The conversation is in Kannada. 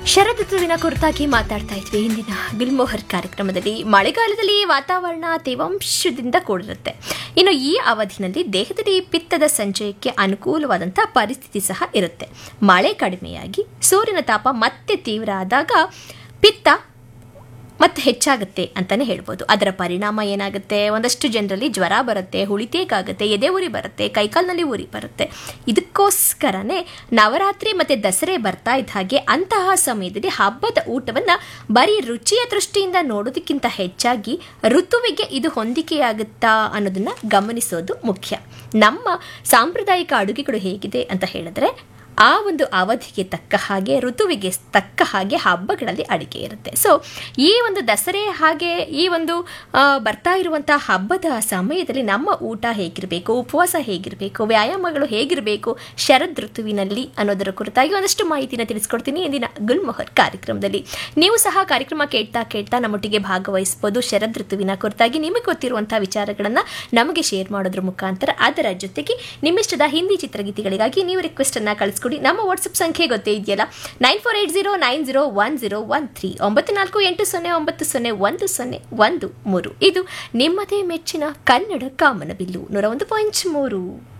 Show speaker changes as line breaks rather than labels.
ಶರದೃತುವಿನ ಕುರಿತಾಗಿ ಮಾತಾಡ್ತಾ ಇದ್ವಿ ಇಂದಿನ ಗುಲ್ಮೋಹರ್ ಕಾರ್ಯಕ್ರಮದಲ್ಲಿ ಮಳೆಗಾಲದಲ್ಲಿ ವಾತಾವರಣ ತೇವಾಂಶದಿಂದ ಕೂಡಿರುತ್ತೆ ಇನ್ನು ಈ ಅವಧಿನಲ್ಲಿ ದೇಹದಲ್ಲಿ ಪಿತ್ತದ ಸಂಚಯಕ್ಕೆ ಅನುಕೂಲವಾದಂಥ ಪರಿಸ್ಥಿತಿ ಸಹ ಇರುತ್ತೆ ಮಳೆ ಕಡಿಮೆಯಾಗಿ ಸೂರ್ಯನ ತಾಪ ಮತ್ತೆ ತೀವ್ರ ಆದಾಗ ಪಿತ್ತ ಮತ್ತೆ ಹೆಚ್ಚಾಗುತ್ತೆ ಅಂತಾನೆ ಹೇಳ್ಬೋದು ಅದರ ಪರಿಣಾಮ ಏನಾಗುತ್ತೆ ಒಂದಷ್ಟು ಜನರಲ್ಲಿ ಜ್ವರ ಬರುತ್ತೆ ಹುಳಿತೇಗಾಗುತ್ತೆ ಎದೆ ಉರಿ ಬರುತ್ತೆ ಕೈಕಾಲಿನಲ್ಲಿ ಉರಿ ಬರುತ್ತೆ ಇದಕ್ಕೋಸ್ಕರನೇ ನವರಾತ್ರಿ ಮತ್ತೆ ದಸರೆ ಬರ್ತಾ ಇದ್ದ ಹಾಗೆ ಅಂತಹ ಸಮಯದಲ್ಲಿ ಹಬ್ಬದ ಊಟವನ್ನ ಬರೀ ರುಚಿಯ ದೃಷ್ಟಿಯಿಂದ ನೋಡೋದಕ್ಕಿಂತ ಹೆಚ್ಚಾಗಿ ಋತುವಿಗೆ ಇದು ಹೊಂದಿಕೆಯಾಗುತ್ತಾ ಅನ್ನೋದನ್ನ ಗಮನಿಸೋದು ಮುಖ್ಯ ನಮ್ಮ ಸಾಂಪ್ರದಾಯಿಕ ಅಡುಗೆಗಳು ಹೇಗಿದೆ ಅಂತ ಹೇಳಿದ್ರೆ ಆ ಒಂದು ಅವಧಿಗೆ ತಕ್ಕ ಹಾಗೆ ಋತುವಿಗೆ ತಕ್ಕ ಹಾಗೆ ಹಬ್ಬಗಳಲ್ಲಿ ಅಡಿಕೆ ಇರುತ್ತೆ ಸೊ ಈ ಒಂದು ದಸರೆ ಹಾಗೆ ಈ ಒಂದು ಆ, ಬರ್ತಾ ಇರುವಂತಹ ಹಬ್ಬದ ಸಮಯದಲ್ಲಿ ನಮ್ಮ ಊಟ ಹೇಗಿರಬೇಕು ಉಪವಾಸ ಹೇಗಿರಬೇಕು ವ್ಯಾಯಾಮಗಳು ಹೇಗಿರಬೇಕು ಶರದ್ ಋತುವಿನಲ್ಲಿ ಅನ್ನೋದರ ಕುರಿತಾಗಿ ಒಂದಷ್ಟು ಮಾಹಿತಿನ ತಿಳಿಸ್ಕೊಡ್ತೀನಿ ಇಂದಿನ ಗುಲ್ಮೊಹರ್ ಕಾರ್ಯಕ್ರಮದಲ್ಲಿ ನೀವು ಸಹ ಕಾರ್ಯಕ್ರಮ ಕೇಳ್ತಾ ಕೇಳ್ತಾ ನಮ್ಮೊಟ್ಟಿಗೆ ಭಾಗವಹಿಸ್ಬೋದು ಶರದ್ ಋತುವಿನ ಕುರಿತಾಗಿ ನಿಮಗೆ ಗೊತ್ತಿರುವಂತಹ ವಿಚಾರಗಳನ್ನು ನಮಗೆ ಶೇರ್ ಮಾಡೋದ್ರ ಮುಖಾಂತರ ಅದರ ಜೊತೆಗೆ ನಿಮ್ಮಿಷ್ಟದ ಹಿಂದಿ ಚಿತ್ರಗೀತೆಗಳಿಗಾಗಿ ನೀವು ರಿಕ್ವೆಸ್ಟ್ ಅನ್ನ ಕಳಿಸ್ಕೊಡಿ ನಮ್ಮ ವಾಟ್ಸಪ್ ಸಂಖ್ಯೆ ಗೊತ್ತೇ ಇದೆಯಲ್ಲ nine four eight zero nine zero one zero one three ಒಂಬತ್ತು ನಾಲ್ಕು ಎಂಟು ಸೊನ್ನೆ ಒಂಬತ್ತು ಸೊನ್ನೆ ಒಂದು ಸೊನ್ನೆ ಒಂದು ಮೂರು ಇದು ನಿಮ್ಮದೇ ಮೆಚ್ಚಿನ ಕನ್ನಡ ಕಾಮನಬಿಲ್ಲು ನೂರ ಒಂದು ಪಾಯಿಂಟ್ ಮೂರು